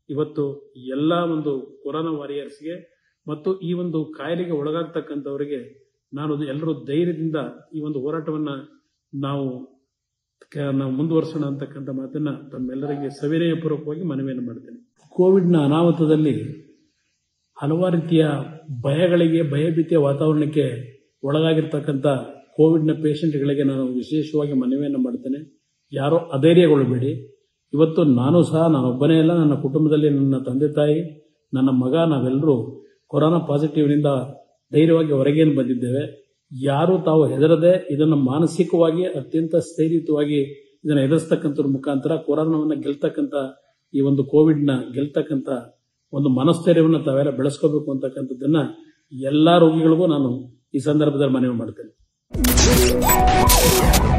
ಇವತ್ತು ಎಲ್ಲ ಒಂದು ಕೊರೋನಾ ವಾರಿಯರ್ಸ್ಗೆ ಮತ್ತು ಈ ಒಂದು ಕಾಯಿಲೆಗೆ ಒಳಗಾಗ್ತಕ್ಕಂಥವರಿಗೆ ನಾನು ಎಲ್ಲರೂ ಧೈರ್ಯದಿಂದ ಈ ಒಂದು ಹೋರಾಟವನ್ನ ನಾವು ಕ- ನಾವು ಮುಂದುವರಿಸೋಣ ಅಂತಕ್ಕಂಥ ಮಾತನ್ನ ತಮ್ಮೆಲ್ಲರಿಗೆ ಸವಿನಯ ಪೂರ್ವಕವಾಗಿ ಮನವಿಯನ್ನು ಮಾಡ್ತೇನೆ ಕೋವಿಡ್ನ ಅನಾಹುತದಲ್ಲಿ ಹಲವಾರು ರೀತಿಯ ಭಯಗಳಿಗೆ ಭಯಭೀತಿಯ ವಾತಾವರಣಕ್ಕೆ ಒಳಗಾಗಿರ್ತಕ್ಕಂಥ ಕೋವಿಡ್ನ ಪೇಷಂಟ್ಗಳಿಗೆ ನಾನು ವಿಶೇಷವಾಗಿ ಮನವಿಯನ್ನು ಮಾಡ್ತೇನೆ ಯಾರೋ ಅಧೈರ್ಯಗೊಳ್ಳಬೇಡಿ ಇವತ್ತು ನಾನು ಸಹ ನಾನೊಬ್ಬನೇ ಅಲ್ಲ ನನ್ನ ಕುಟುಂಬದಲ್ಲಿ ನನ್ನ ತಂದೆ ತಾಯಿ ನನ್ನ ಮಗ ನಾವೆಲ್ಲರೂ ಕೊರೋನಾ ಪಾಸಿಟಿವ್ನಿಂದ ಧೈರ್ಯವಾಗಿ ಹೊರಗೇನು ಬಂದಿದ್ದೇವೆ ಯಾರು ತಾವು ಹೆದರದೆ ಇದನ್ನು ಮಾನಸಿಕವಾಗಿ ಅತ್ಯಂತ ಸ್ಥೈರ್ಯಯುತವಾಗಿ ಇದನ್ನು ಎದುರಿಸ್ತಕ್ಕಂಥದ್ರ ಮುಖಾಂತರ ಕೊರೋನಾವನ್ನು ಗೆಲ್ತಕ್ಕಂಥ ಈ ಒಂದು ಕೋವಿಡ್ನ ಗೆಲ್ತಕ್ಕಂಥ ಒಂದು ಮನಸ್ಥೈರ್ಯವನ್ನು ತಾವೆಲ್ಲ ಬೆಳೆಸ್ಕೋಬೇಕು ಅಂತಕ್ಕಂಥದ್ದನ್ನ ಎಲ್ಲಾ ರೋಗಿಗಳಿಗೂ ನಾನು ಈ ಸಂದರ್ಭದಲ್ಲಿ ಮನವಿ ಮಾಡ್ತೇನೆ